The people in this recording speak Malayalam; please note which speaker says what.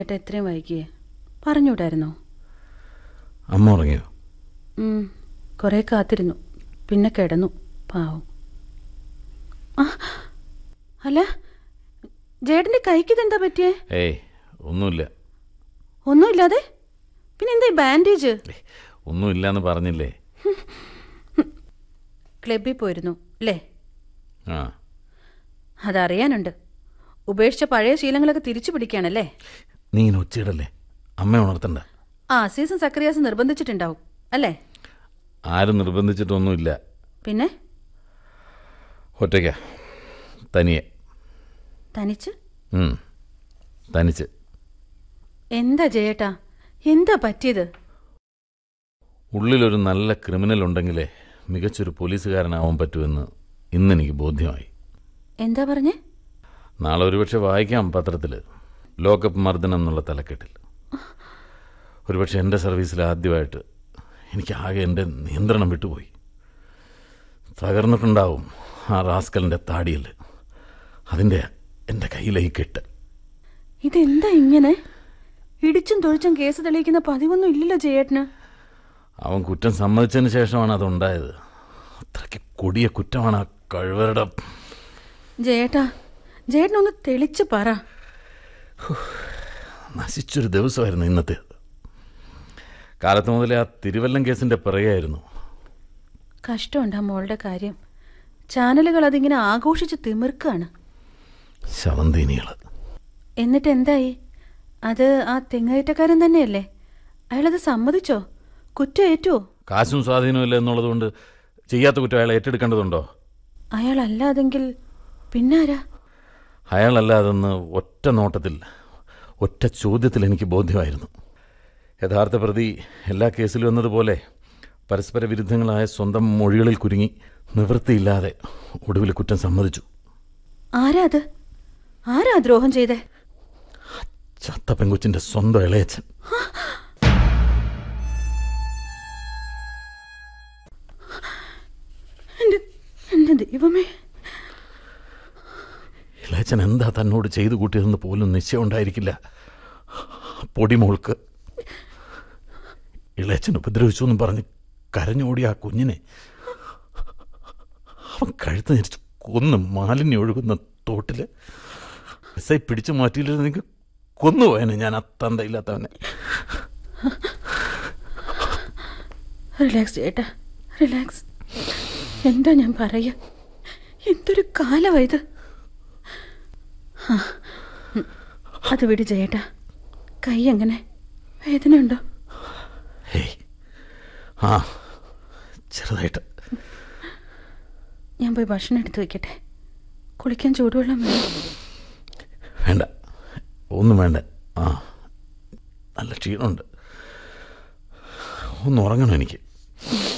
Speaker 1: ഏട്ടാ എത്രയും വൈകിയേ പറഞ്ഞുവിടായിരുന്നോ
Speaker 2: അമ്മ ഉറങ്ങിയോ
Speaker 1: ഉം, കുറേ കാത്തിരുന്നു പിന്നെ കിടന്നു പാവം ആ അല്ല ജേട്ടൻ്റെ കൈക്ക് ഇതെന്താ പറ്റിയേ
Speaker 2: ഏയ് ഒന്നുമില്ല
Speaker 1: ഒന്നുമില്ലാതെ പിന്നെ എന്താ ഈ ബാൻഡേജ്
Speaker 2: ഏയ്, ഒന്നുമില്ലാന്ന് പറഞ്ഞില്ലേ
Speaker 1: ക്ലബിൽ പോയിരുന്നു അല്ലേ
Speaker 2: ആ
Speaker 1: അതറിയാനുണ്ട് ഉപേക്ഷിച്ച പഴയ ശീലങ്ങളൊക്കെ തിരിച്ചു പിടിക്കുകയാണല്ലേ
Speaker 2: നീ ഇങ്ങനെ ഒച്ചയിടല്ലേ അമ്മ ഉണർത്തണ്ട
Speaker 1: ആ സീസൺ സക്രിയാസ് നിർബന്ധിച്ചിട്ടുണ്ടാവും അല്ലേ
Speaker 2: ആരും നിർബന്ധിച്ചിട്ടൊന്നുമില്ല
Speaker 1: പിന്നെ
Speaker 2: ഒറ്റയ്ക്ക തനിയെ
Speaker 1: തനിച്ച്
Speaker 2: ഉം, തനിച്ച്
Speaker 1: എന്താ ജയേട്ടാ എന്താ പറ്റിയത്
Speaker 2: ഉള്ളിലൊരു നല്ല ക്രിമിനൽ ഉണ്ടെങ്കിലേ മികച്ചൊരു പോലീസുകാരനാവാൻ പറ്റുമെന്ന് ഇന്നെനിക്ക് ബോധ്യമായി
Speaker 1: എന്താ പറഞ്ഞേ
Speaker 2: നാളെ ഒരുപക്ഷെ വായിക്കാം പത്രത്തിൽ ലോക്കപ്പ് മർദ്ദനം എന്നുള്ള തലക്കെട്ടിൽ ഒരുപക്ഷെ എൻ്റെ സർവീസിൽ ആദ്യമായിട്ട് എനിക്ക് ആകെ എൻ്റെ നിയന്ത്രണം വിട്ടുപോയി തകർന്നിട്ടുണ്ടാവും ആ റാസ്കലിൻ്റെ താടിയിൽ അതിൻ്റെ എൻ്റെ കയ്യിലെ ഈ കെട്ട്
Speaker 1: ഇതെന്താ ഇങ്ങനെ ഇടിച്ചും തൊഴിച്ചും കേസ് തെളിയിക്കുന്ന പതിവൊന്നും ഇല്ലല്ലോ ജയേട്ടന്
Speaker 2: അവൻ കുറ്റം സമ്മതിച്ചതിന് ശേഷമാണ് അതുണ്ടായത് അത്രയ്ക്ക് കൊടിയ കുറ്റമാണ് ആ കഴിവരുടെ
Speaker 1: ജയേട്ടാ ജയേട്ടനൊന്ന് തെളിച്ച് പറ
Speaker 2: നശിച്ചൊരു ദിവസമായിരുന്നു ഇന്നത്തേത് കാലത്ത് മുതലേ ആ തിരുവല്ലം കേസിൻ്റെ പിറകെയായിരുന്നു
Speaker 1: കഷ്ടമുണ്ട് ആ മോളുടെ കാര്യം ചാനലുകൾ അതിങ്ങനെ ആഘോഷിച്ച് തിമിർക്കാണ്
Speaker 2: ശവന്തീനികൾ
Speaker 1: എന്നിട്ട് എന്തായി അത് ആ തെങ്ങേറ്റക്കാരൻ തന്നെയല്ലേ അയാളത് സമ്മതിച്ചോ കുറ്റം ഏറ്റുവോ
Speaker 2: കാശും സ്വാധീനവും ഇല്ല എന്നുള്ളതുകൊണ്ട് ചെയ്യാത്ത കുറ്റം അയാളെ ഏറ്റെടുക്കേണ്ടതുണ്ടോ
Speaker 1: അയാളല്ലാതെങ്കിൽ പിന്നാരാ
Speaker 2: അയാളല്ലാതെന്ന് ഒറ്റ നോട്ടത്തിൽ ഒറ്റ ചോദ്യത്തിൽ എനിക്ക് ബോധ്യമായിരുന്നു യഥാർത്ഥ പ്രതി എല്ലാ കേസിലും എന്നതുപോലെ പരസ്പര വിരുദ്ധങ്ങളായ സ്വന്തം മൊഴികളിൽ കുരുങ്ങി നിവൃത്തിയില്ലാതെ ഒടുവിൽ കുറ്റം സമ്മതിച്ചു
Speaker 1: ആരാ അത് ആരാ ദ്രോഹം ചെയ്തേ
Speaker 2: ചത്ത പെങ്കുച്ചിൻ്റെ സ്വന്തം ഇളയച്ചൻ
Speaker 1: എന്റെ എന്റെ ദൈവമേ
Speaker 2: ഇളയച്ചൻ എന്താ തന്നോട് ചെയ്തു കൂട്ടിയതെന്ന് പോലും നിശ്ചയമുണ്ടായിരിക്കില്ല പൊടിമോൾക്ക് ഇളയച്ചൻ ഉപദ്രവിച്ചു എന്നും പറഞ്ഞ് കരഞ്ഞോടിയ ആ കുഞ്ഞിനെ അവൻ കഴുത്ത് ഞരിച്ച് കൊന്ന് മാലിന്യം ഒഴുകുന്ന തോട്ടില് എസ് ഐ പിടിച്ചു മാറ്റിയില്ലെങ്കിൽ കൊന്നുപോയനെ ഞാൻ ആ തന്തയില്ലാത്തവനെ
Speaker 1: റിലാക്സ് ചേട്ടാ റിലാക്സ് എന്താ ഞാൻ പറയാ എന്തൊരു കാലമാ ഇത് ആ, ഉം, അത് വിട് ചേട്ടാ കൈ എങ്ങനെ വേദനയുണ്ടോ
Speaker 2: ഹേയ് ആ ചെറുതായിട്ട്
Speaker 1: ഞാൻ പോയി ഭക്ഷണം എടുത്ത് വെക്കട്ടെ കുളിക്കാൻ ചൂടുവെള്ളം വേണം
Speaker 2: വേണ്ട ഒന്നും വേണ്ട ആ നല്ല ക്ഷീണമുണ്ട് ഒന്ന് ഉറങ്ങണം എനിക്ക്